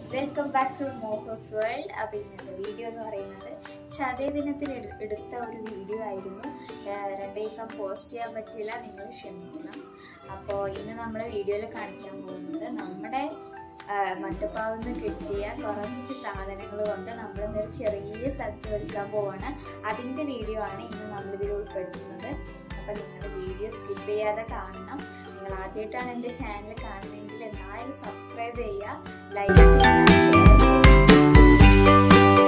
Welcome back to മോഹോസ് world അപ്പോൾ ഇന്നത്തെ വീഡിയോ എന്ന് പറയുന്നത് ചതയ ദിനത്തിൽ എടു- എടുത്ത ഒരു വീഡിയോ ആയിരുന്നു ഏഹ് രണ്ട് ദിവസം പോസ്റ്റ് ചെയ്യാൻ പറ്റില്ല നിങ്ങൾ ക്ഷമിക്കണം അപ്പോൾ ഇന്ന് നമ്മുടെ വീഡിയോയിൽ കാണിക്കാൻ പോകുന്നത് നമ്മുടെ ആഹ് മട്ടുപ്പാവിൽ നിന്ന് കിട്ടിയ കുറച്ച് സാധനങ്ങൾ കൊണ്ട് നമ്മൾ ഒരു ചെറിയ സ്ഥലത്ത് വെക്കാൻ പോവാണ് അതിൻ്റെ വീഡിയോ ആണ് ഇന്ന് നമ്മളിതിൽ ഉൾപ്പെടുത്തുന്നത് അപ്പോൾ നിങ്ങൾ വീഡിയോ സ്കിപ്പ് ചെയ്യാതെ കാണണം നിങ്ങൾ ആദ്യമായിട്ടാണ് എൻ്റെ ചാനൽ കാണുന്നതെങ്കിൽ എന്തായാലും സബ്സ്ക്രൈബ് ചെയ്യുക ലൈക്ക് ചെയ്യുക ഷെയർ ചെയ്യുക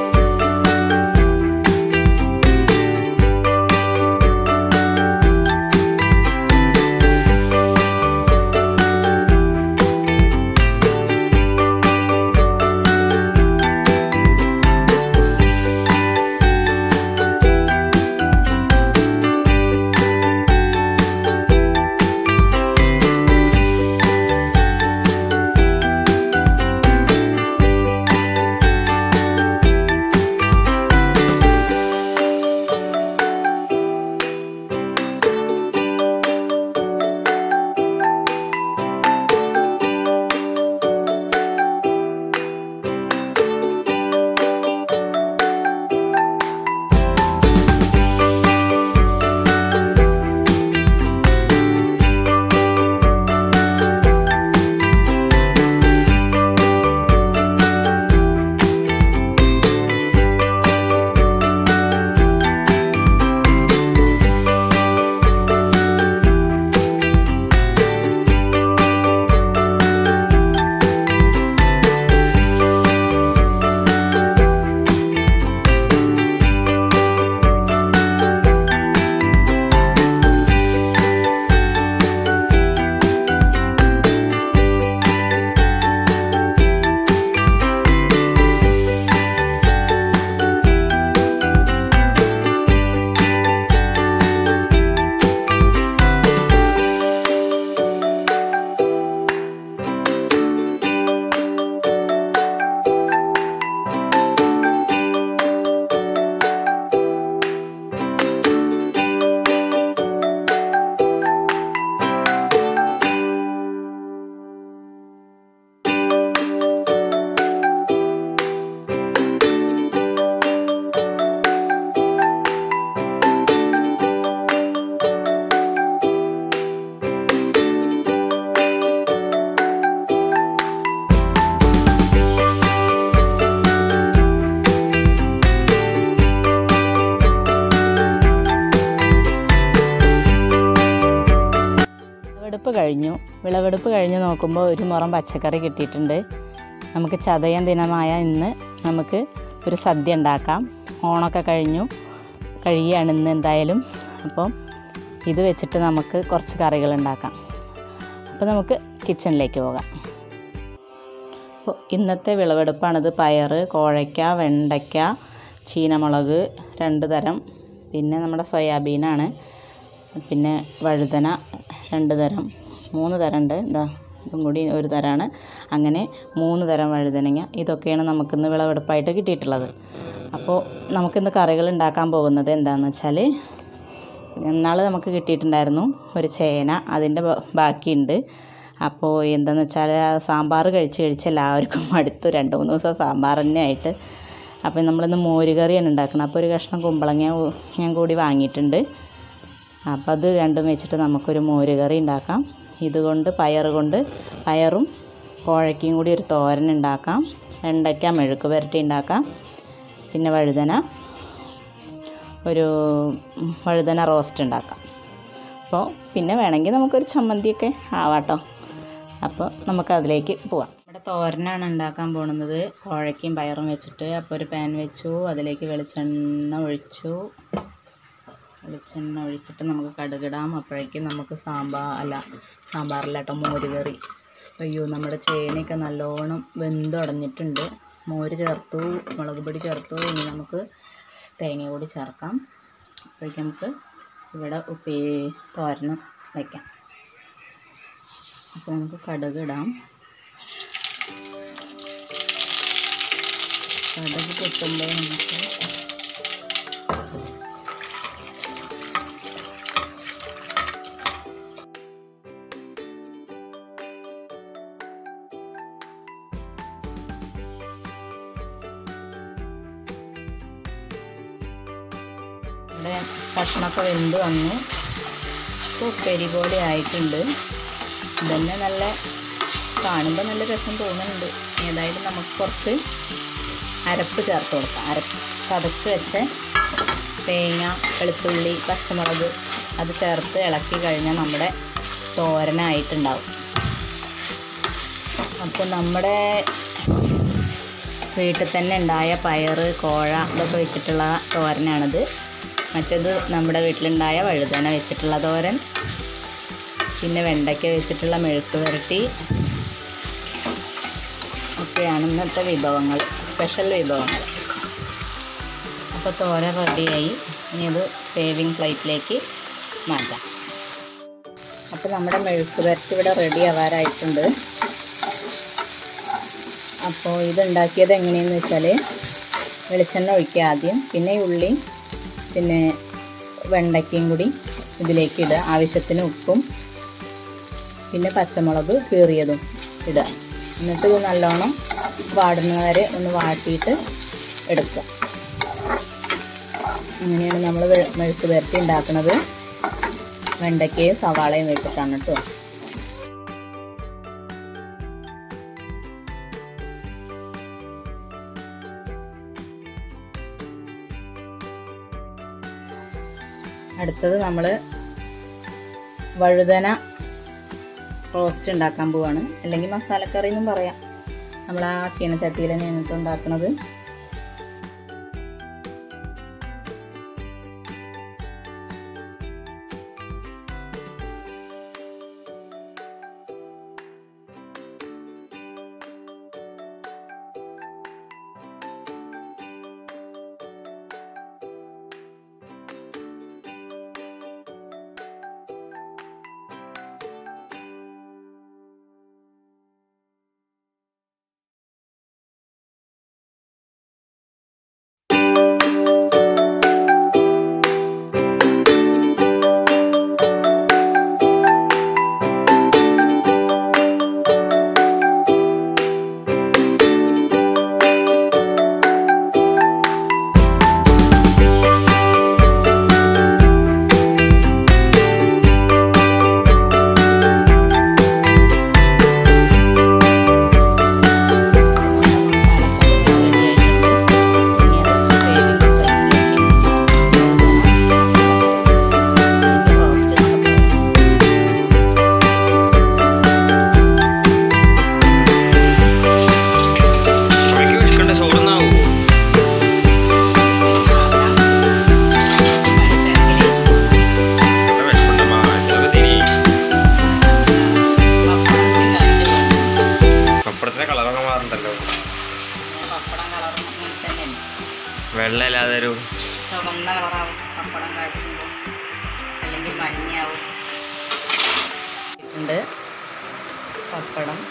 വിളവെടുപ്പ് കഴിഞ്ഞു വിളവെടുപ്പ് കഴിഞ്ഞ് നോക്കുമ്പോൾ ഒരു മുറം പച്ചക്കറി കിട്ടിയിട്ടുണ്ട് നമുക്ക് ചതയം ദിനമായ ഇന്ന് നമുക്ക് ഒരു സദ്യ ഉണ്ടാക്കാം ഓണമൊക്കെ കഴിഞ്ഞു കഴിയുകയാണ് ഇന്ന് എന്തായാലും അപ്പം ഇത് വെച്ചിട്ട് നമുക്ക് കുറച്ച് കറികൾ ഉണ്ടാക്കാം അപ്പോൾ നമുക്ക് കിച്ചണിലേക്ക് പോകാം അപ്പോൾ ഇന്നത്തെ വിളവെടുപ്പാണിത് പയർ കോഴയ്ക്ക വെണ്ടയ്ക്ക ചീനമുളക് രണ്ട് തരം പിന്നെ നമ്മുടെ സോയാബീനാണ് പിന്നെ വഴുതന രണ്ട് തരം മൂന്ന് തരം ഉണ്ട് ഇതാ ഇതും കൂടി ഒരു തരമാണ് അങ്ങനെ മൂന്ന് തരം വഴുതനങ്ങ ഇതൊക്കെയാണ് നമുക്കിന്ന് വിളവെടുപ്പായിട്ട് കിട്ടിയിട്ടുള്ളത് അപ്പോൾ നമുക്കിന്ന് കറികൾ ഉണ്ടാക്കാൻ പോകുന്നത് എന്താണെന്ന് വെച്ചാൽ ഇന്നാൾ നമുക്ക് കിട്ടിയിട്ടുണ്ടായിരുന്നു ഒരു ചേന അതിൻ്റെ ബ- ബാക്കിയുണ്ട് അപ്പോൾ എന്താണെന്ന് വെച്ചാൽ ആ സാമ്പാർ കഴിച്ച് കഴിച്ച് എല്ലാവർക്കും അടുത്ത് രണ്ട് മൂന്ന് ദിവസം സാമ്പാർ തന്നെ ആയിട്ട് അപ്പോൾ നമ്മളിന്ന് മോര് കറിയാണ് ഉണ്ടാക്കുന്നത് അപ്പോൾ ഒരു കഷ്ണം കുമ്പളങ്ങ ഉ- ഞാൻ കൂടി വാങ്ങിയിട്ടുണ്ട് അപ്പോൾ അത് രണ്ടും വെച്ചിട്ട് നമുക്കൊരു മോര് കറി ഉണ്ടാക്കാം ഇതുകൊണ്ട് പയർ കൊണ്ട് പയറും കോഴയ്ക്കും കൂടി ഒരു തോരൻ ഉണ്ടാക്കാം വെണ്ടയ്ക്ക മെഴുക്ക് പുരട്ടി ഉണ്ടാക്കാം പിന്നെ വഴുതന ഒരു ഉം, വഴുതന റോസ്റ്റ് ഉണ്ടാക്കാം അപ്പോൾ പിന്നെ വേണമെങ്കിൽ നമുക്കൊരു ചമ്മന്തിയൊക്കെ ആവാട്ടോ അപ്പോൾ നമുക്ക് അതിലേക്ക് പോവാം ഇവിടെ തോരനാണ് ഉണ്ടാക്കാൻ പോകുന്നത് കോഴയ്ക്കും പയറും വെച്ചിട്ട് അപ്പോൾ ഒരു പാൻ വെച്ചു അതിലേക്ക് വെളിച്ചെണ്ണ ഒഴിച്ചു വെളിച്ചെണ്ണ ഒഴിച്ചിട്ട് നമുക്ക് കടുകിടാം അപ്പോഴേക്കും നമുക്ക് സാമ്പാർ അല്ല സാമ്പാറില്ല കേട്ടോ മോര് കറി അയ്യോ നമ്മുടെ ചേനയൊക്കെ നല്ലോണം വെന്തുടഞ്ഞിട്ടുണ്ട് മോര് ചേർത്തു മുളക് പൊടി ചേർത്തു ഇനി നമുക്ക് തേങ്ങ കൂടി ചേർക്കാം അപ്പോഴേക്കും നമുക്ക് ഇവിടെ ഉപ്പി തോരനും വയ്ക്കാം അപ്പോൾ നമുക്ക് കടുക് ഇടാം കടുക് പൊട്ടുമ്പോൾ നമുക്ക് ഇവിടെ കഷ്ണമൊക്കെ വെന്ത് വന്നു ഇപ്പോൾ ഉപ്പേരി പോലെ ആയിട്ടുണ്ട് ഇതന്നെ നല്ല കാണുമ്പോൾ നല്ല രസം തോന്നുന്നുണ്ട് ഏതായാലും നമുക്ക് കുറച്ച് അരപ്പ് ചേർത്ത് കൊടുക്കാം അരപ്പ് ചതച്ച് വെച്ച തേങ്ങ വെളുത്തുള്ളി പച്ചമുളക് അത് ചേർത്ത് ഇളക്കി കഴിഞ്ഞാൽ നമ്മുടെ തോരനായിട്ടുണ്ടാവും അപ്പോൾ നമ്മുടെ വീട്ടിൽ തന്നെ ഉണ്ടായ പയറ് കോഴ ഇതൊക്കെ വെച്ചിട്ടുള്ള തോരനാണിത് മറ്റേത് നമ്മുടെ വീട്ടിലുണ്ടായ വഴുതന വെച്ചിട്ടുള്ള തോരൻ പിന്നെ വെണ്ടയ്ക്ക വെച്ചിട്ടുള്ള മെഴുക്ക് പുരട്ടി ഒക്കെയാണ് ഇന്നത്തെ വിഭവങ്ങൾ സ്പെഷ്യൽ വിഭവങ്ങൾ അപ്പോൾ തോരൻ റെഡിയായി ഇനി ഇത് സേവിങ് പ്ലേറ്റിലേക്ക് മാറ്റാം അപ്പോൾ നമ്മുടെ മെഴുക്ക് പുരട്ടി ഇവിടെ റെഡി ആവാറായിട്ടുണ്ട് അപ്പോൾ ഇതുണ്ടാക്കിയത് എങ്ങനെയെന്ന് വെച്ചാൽ വെളിച്ചെണ്ണ ഒഴിക്കുക ആദ്യം പിന്നെ ഈ ഉള്ളി പിന്നെ വെണ്ടയ്ക്കയും കൂടി ഇതിലേക്ക് ഇടുക ആവശ്യത്തിന് ഉപ്പും പിന്നെ പച്ചമുളക് കീറിയതും ഇടുക എന്നിട്ട് ഇത് നല്ലോണം വാടുന്ന വരെ ഒന്ന് വാട്ടിയിട്ട് എടുക്കുക അങ്ങനെയാണ് നമ്മൾ മെഴുക്ക് പുരട്ടി ഉണ്ടാക്കുന്നത് വെണ്ടയ്ക്കയും സവാളയും വെച്ചിട്ടാണ് കേട്ടോ അടുത്തത് നമ്മൾ വഴുതന റോസ്റ്റ് ഉണ്ടാക്കാൻ പോവാണ് അല്ലെങ്കിൽ മസാലക്കറി എന്നും പറയാം നമ്മൾ ആ ചീനച്ചട്ടിയിൽ തന്നെയാണ് ഇപ്പോൾ ഉണ്ടാക്കുന്നത് പുള്ളിക്ക് വിശക്കണ്ട ചോറുന്നാവൂ വിശപ്പുണ്ടമ്മാ ഇതൊക്കെ തിരി പപ്പടത്തിന്റെ കളറൊക്കെ മാറുണ്ടല്ലോ പപ്പടം കളറും അങ്ങനെ തന്നെയാണ് വെള്ള അല്ലാതെ ഒരു ചുവന്ന കളറാവും പപ്പടം കാച്ചുമ്പോൾ അല്ലെങ്കിൽ മഞ്ഞയാവും ഉണ്ട് പപ്പടം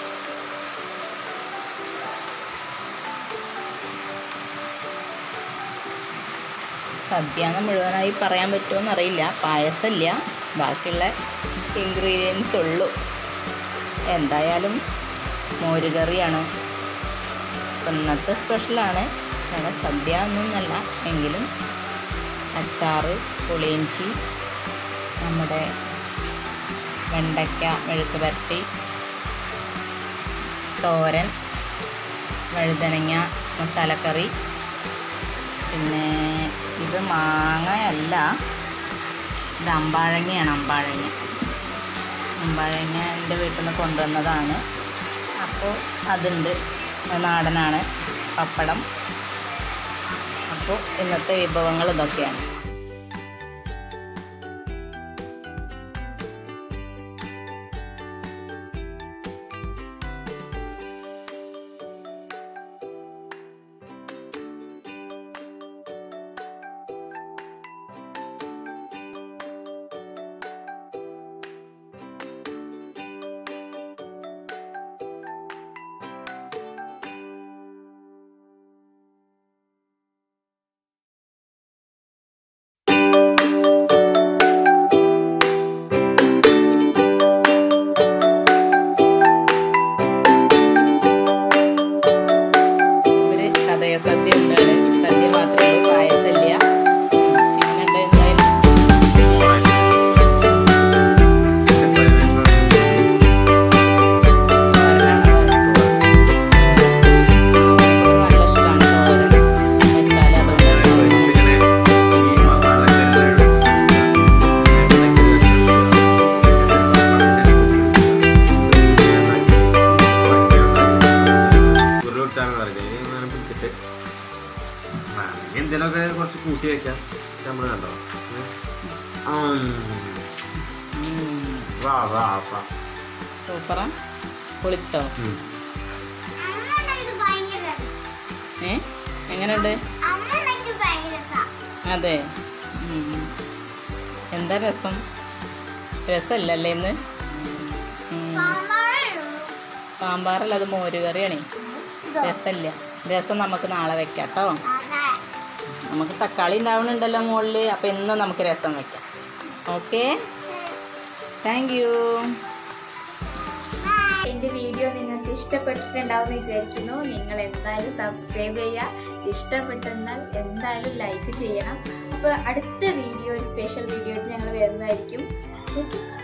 സദ്യ എന്ന് മുഴുവനായി പറയാൻ പറ്റുമോ അറിയില്ല പായസമില്ല ബാക്കിയുള്ള ഇൻഗ്രീഡിയൻസ് ഉള്ളൂ എന്തായാലും മോരുകറിയാണ് ഇപ്പം ഇന്നത്തെ സ്പെഷ്യലാണ് ഞങ്ങൾ സദ്യ ഒന്നുമല്ല എങ്കിലും അച്ചാറ് പുളിയിഞ്ചി നമ്മുടെ വെണ്ടയ്ക്ക മെഴുക്ക് പുരട്ടി തോരൻ വഴുതനങ്ങ മസാലക്കറി പിന്നെ ഇത് മാങ്ങയല്ല ഇത് അമ്പാഴങ്ങയാണ് അമ്പാഴങ്ങ അമ്പാഴങ്ങ എൻ്റെ വീട്ടിൽ നിന്ന് കൊണ്ടുവന്നതാണ് അപ്പോൾ അതുണ്ട് അത് നാടനാണ് പപ്പടം അപ്പോൾ ഇന്നത്തെ വിഭവങ്ങൾ ഇതൊക്കെയാണ് വെച്ചിട്ട് ആ, ഇനി എന്തെങ്കിലുമൊക്കെ കുറച്ച് കൂട്ടി വെക്കാം നമ്മൾ കണ്ടോ ഉം. ഉം. വാ വാ വാ സൂപ്പറാ പൊളിച്ചോ ഉം. ഏ എങ്ങനെയുണ്ട് അതെ ഉം. എന്താ രസം രസമല്ലല്ലേ ഇന്ന് ഉം. സാമ്പാറല്ല അത് മോരുകറിയാണേ രസമില്ല രസം നമുക്ക് നാളെ വെക്കാം കേട്ടോ നമുക്ക് തക്കാളി ഉണ്ടാവുന്നുണ്ടല്ലോ മുകളിൽ അപ്പം ഇന്ന് നമുക്ക് രസം വെക്കാം ഓക്കെ താങ്ക് യു എൻ്റെ വീഡിയോ നിങ്ങൾക്ക് ഇഷ്ടപ്പെട്ടിട്ടുണ്ടാവും എന്ന് വിചാരിക്കുന്നു നിങ്ങൾ എന്തായാലും സബ്സ്ക്രൈബ് ചെയ്യുക ഇഷ്ടപ്പെട്ടെന്നാൽ എന്തായാലും ലൈക്ക് ചെയ്യണം അപ്പോൾ അടുത്ത വീഡിയോ ഒരു സ്പെഷ്യൽ വീഡിയോ ആയിട്ട് ഞങ്ങൾ വരുന്നതായിരിക്കും ഓക്കെ